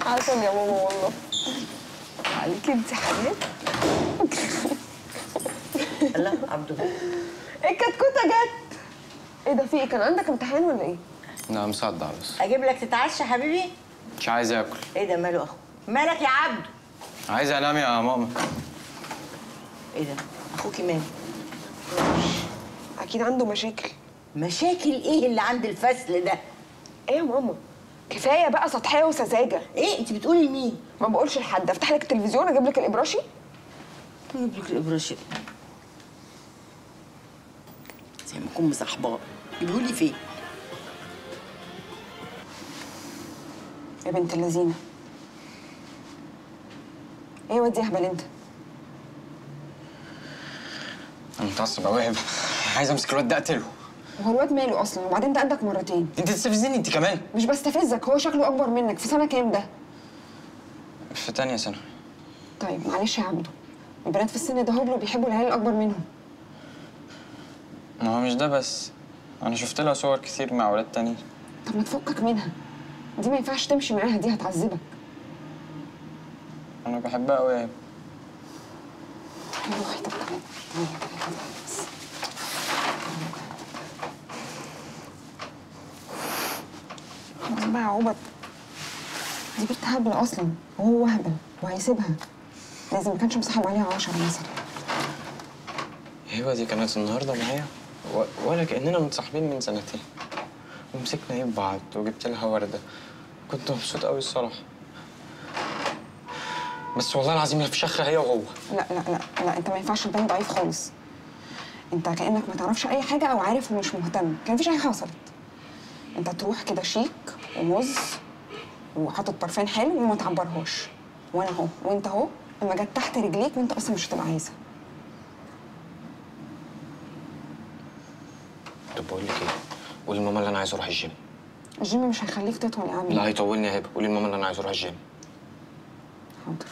عسل يا ماما والله عليك انت حاجات الله عبده الكتكوته جت ايه ده في ايه كان عندك امتحان ولا ايه لا مصدع بس اجيب لك تتعشى حبيبي مش عايز اكل ايه ده ماله اخو مالك يا عبده عايز انام يا ماما ايه ده اخوكي ماله اكيد عنده مشاكل مشاكل ايه اللي عند الفصل ده ايه يا ماما كفايه بقى سطحيه وسذاجه ايه انت بتقولي لمين ما بقولش لحد افتح لك التلفزيون اجيب لك الابراشي اجيب لك الابراشي زي ما اكون مصاحباه جيبهولي فين يا بنت اللذينه ايه واد يا هبل انت انا متعصب قوي هبه عايز امسك الواد ده اقتله وهو الواد ماله اصلا وبعدين ده قدك مرتين انت تستفزني انت كمان مش بستفزك هو شكله اكبر منك في سنه كام ده في تانية سنة طيب معلش يا عبده البنات في السن ده هبلوا بيحبوا العيال الاكبر منهم ما هو مش ده بس انا شفت لها صور كتير مع ولاد تانيين طب ما تفكك منها دي ما ينفعش تمشي معاها دي هتعذبك انا بحبها قوي يا هبه روحي طب كمان بس. خلاص بقى يا عبد دي بنت هبل اصلا وهو هبل وهيسيبها لازم ما كانش مصاحب عليها عشرة مثلا هبه دي كانت النهارده معايا و... ولا كاننا متصاحبين من سنتين ومسكنا ايد بعض وجبت لها ورده كنت مبسوط قوي الصراحه بس والله العظيم هي في شخه هي وهو لا لا لا لا انت ما ينفعش تبان ضعيف خالص انت كانك ما تعرفش اي حاجه او عارف ومش مهتم كان مفيش اي حاجه حصلت انت تروح كده شيك ومز وحاطط برفان حلو وما تعبرهاش وانا اهو وانت اهو لما جت تحت رجليك وانت اصلا مش هتبقى عايزها طب بقول لك ايه قولي لماما اللي انا عايز اروح الجيم الجيم مش هيخليك تطول يا عم لا هيطولني يا هبه قولي لماما اللي انا عايز اروح الجيم حاضر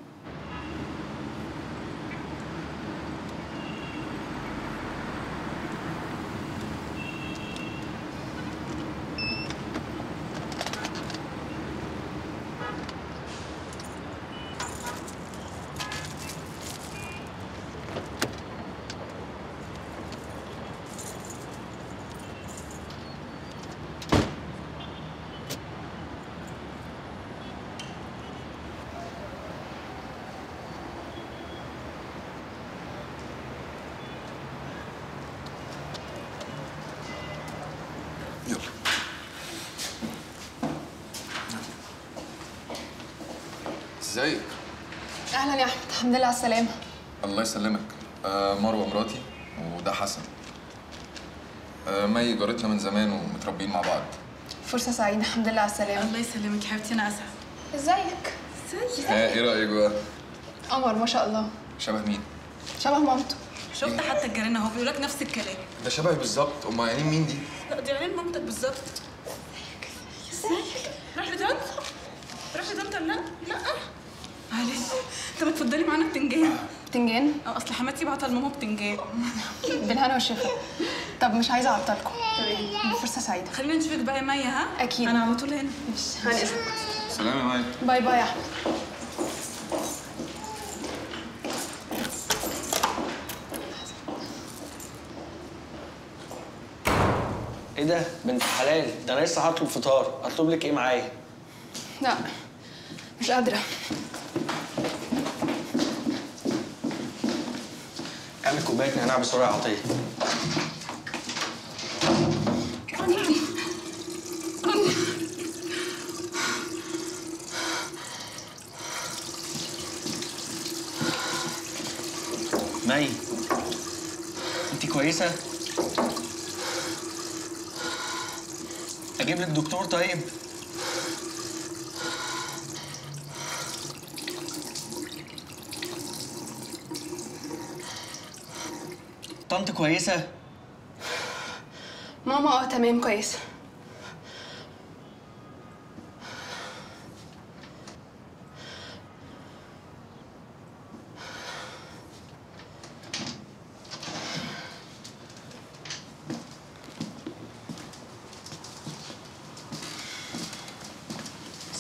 يلا ازيك اهلا يا احمد الحمد لله على السلامه الله يسلمك آه مروه مراتي وده حسن آه مي جارتنا من زمان ومتربيين مع بعض فرصه سعيده الحمد لله على السلامه الله يسلمك يا حبيبتي انا اسعد ازيك ها ايه رايك بقى قمر ما شاء الله شبه مين شبه مامته شفت حتى الجيران اهو بيقول لك نفس الكلام ده شبهي بالظبط امال عينين مين دي لا دي عينين مامتك بالظبط ازيك راح لطنط راح لطنط ولا لا لا معلش طب اتفضلي معانا بتنجان بتنجان اه اصل حماتي بعتها لماما بتنجان بالهنا والشفا طب مش عايزه اعطلكم فرصه سعيده خلينا نشوفك بقى يا مي ها أكيد. انا على طول هنا مش هنقذك سلام يا مي باي باي يا احمد ايه ده بنت حلال ده انا لسه هطلب فطار اطلب لك ايه معايا لا مش قادره اعمل كوبايه نعناع بسرعه يا عطيه مي انت كويسه اجيب لك دكتور طيب طنط كويسه ماما اه تمام كويسه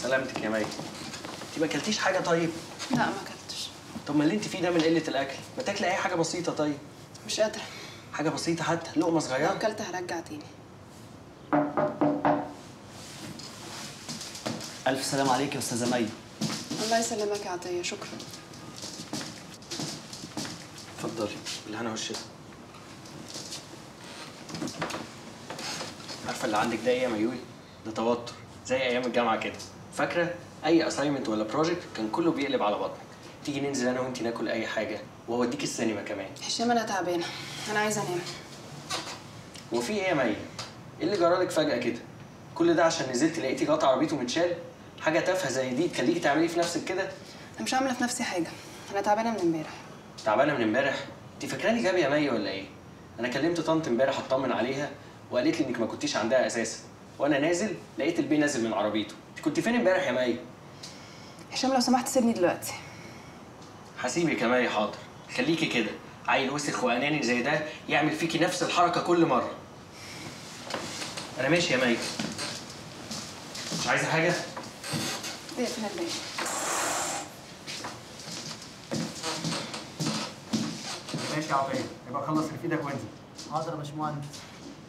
سلامتك يا مي انت ما اكلتيش حاجه طيب لا ما اكلتش طب ما اللي انت فيه ده من قله الاكل ما تاكلي اي حاجه بسيطه طيب مش قادره حاجه بسيطه حتى لقمه لو صغيره اكلت هرجع تاني ألف سلام عليك يا أستاذة مي الله يسلمك يا عطيه شكرا اتفضلي بالهنا والشفا عارفه اللي عندك ده ايه يا ميوي ده توتر زي ايام الجامعه كده فاكره اي اساينمنت ولا بروجكت كان كله بيقلب على بطنك تيجي ننزل انا وانت ناكل اي حاجه واوديك السينما كمان هشام انا تعبانه انا عايزه انام هو في ايه يا مي ايه اللي جرالك فجاه كده كل ده عشان نزلت لقيتي قطع عربيته متشال حاجه تافهه زي دي تخليكي تعملي في نفسك كده انا مش عامله في نفسي حاجه انا تعبانه من امبارح تعبانه من امبارح انت فاكراني غبي يا مي ولا ايه انا كلمت طنط امبارح اطمن عليها وقالت لي انك ما كنتيش عندها اساسا وانا نازل لقيت البي نازل من عربيته انت كنت فين امبارح يا مي هشام لو سمحت سيبني دلوقتي هسيبك يا مي حاضر خليكي كده عيل وسخ واناني زي ده يعمل فيكي نفس الحركه كل مره انا ماشي يا مي مش عايزه حاجه اقفل الباب ماشي يا عطية يبقى خلص اللي في ايدك وانزل حاضر يا باشمهندس